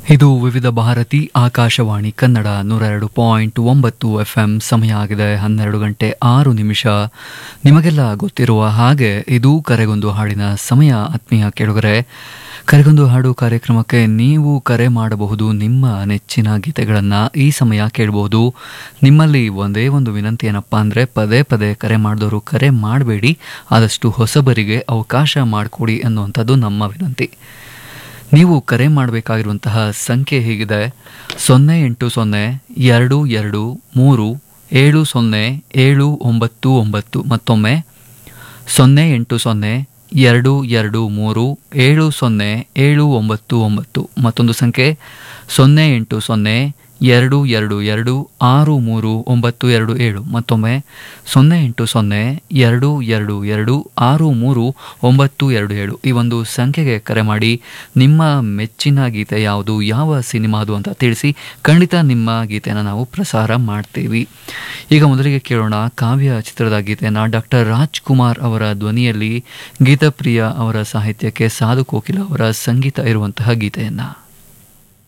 ಇದು ವಿವಿಧ ಭಾರತಿ ಆಕಾಶವಾಣಿ ಕನ್ನಡ ನೂರ ಎರಡು ಪಾಯಿಂಟ್ ಒಂಬತ್ತು ಎಫ್ ಎಂ ಸಮಯ ಆಗಿದೆ ಹನ್ನೆರಡು ಗಂಟೆ ಆರು ನಿಮಿಷ ನಿಮಗೆಲ್ಲ ಗೊತ್ತಿರುವ ಹಾಗೆ ಇದು ಕರೆಗೊಂದು ಹಾಡಿನ ಸಮಯ ಆತ್ಮೀಯ ಕೇಳುಗರೆ ಕರೆಗೊಂದು ಹಾಡು ಕಾರ್ಯಕ್ರಮಕ್ಕೆ ನೀವು ಕರೆ ಮಾಡಬಹುದು ನಿಮ್ಮ ನೆಚ್ಚಿನ ಗೀತೆಗಳನ್ನು ಈ ಸಮಯ ಕೇಳಬಹುದು ನಿಮ್ಮಲ್ಲಿ ಒಂದೇ ಒಂದು ವಿನಂತಿ ಏನಪ್ಪಾ ಅಂದರೆ ಪದೇ ಪದೇ ಕರೆ ಮಾಡಿದವರು ಕರೆ ಮಾಡಬೇಡಿ ಆದಷ್ಟು ಹೊಸಬರಿಗೆ ಅವಕಾಶ ಮಾಡಿಕೊಡಿ ಅನ್ನುವಂಥದ್ದು ನಮ್ಮ ವಿನಂತಿ ನೀವು ಕರೆ ಮಾಡಬೇಕಾಗಿರುವಂತಹ ಸಂಖ್ಯೆ ಹೀಗಿದೆ ಸೊನ್ನೆ ಎಂಟು ಸೊನ್ನೆ ಎರಡು ಎರಡು ಮೂರು ಏಳು ಸೊನ್ನೆ ಏಳು ಒಂಬತ್ತು ಒಂಬತ್ತು ಮತ್ತೊಮ್ಮೆ ಸೊನ್ನೆ ಎಂಟು ಸೊನ್ನೆ ಎರಡು ಎರಡು ಮೂರು ಏಳು ಸೊನ್ನೆ ಏಳು ಒಂಬತ್ತು ಒಂಬತ್ತು ಮತ್ತೊಂದು ಸಂಖ್ಯೆ ಸೊನ್ನೆ ಎಂಟು ಸೊನ್ನೆ ಎರಡು ಎರಡು ಎರಡು ಆರು ಮೂರು ಒಂಬತ್ತು ಎರಡು ಏಳು ಮತ್ತೊಮ್ಮೆ ಸೊನ್ನೆ ಎಂಟು ಸೊನ್ನೆ ಎರಡು ಎರಡು ಎರಡು ಆರು ಮೂರು ಒಂಬತ್ತು ಎರಡು ಏಳು ಈ ಒಂದು ಸಂಖ್ಯೆಗೆ ಕರೆ ಮಾಡಿ ನಿಮ್ಮ ಮೆಚ್ಚಿನ ಗೀತೆ ಯಾವುದು ಯಾವ ಸಿನಿಮಾದು ಅಂತ ತಿಳಿಸಿ ಖಂಡಿತ ನಿಮ್ಮ ಗೀತೆಯನ್ನು ನಾವು ಪ್ರಸಾರ ಮಾಡ್ತೀವಿ ಈಗ ಮೊದಲಿಗೆ ಕೇಳೋಣ ಕಾವ್ಯ ಚಿತ್ರದ ಗೀತೆಯನ್ನು ಡಾಕ್ಟರ್ ರಾಜ್ಕುಮಾರ್ ಅವರ ಧ್ವನಿಯಲ್ಲಿ ಗೀತಪ್ರಿಯ ಅವರ ಸಾಹಿತ್ಯಕ್ಕೆ ಸಾಧು ಕೋಕಿಲ ಅವರ ಸಂಗೀತ ಇರುವಂತಹ ಗೀತೆಯನ್ನು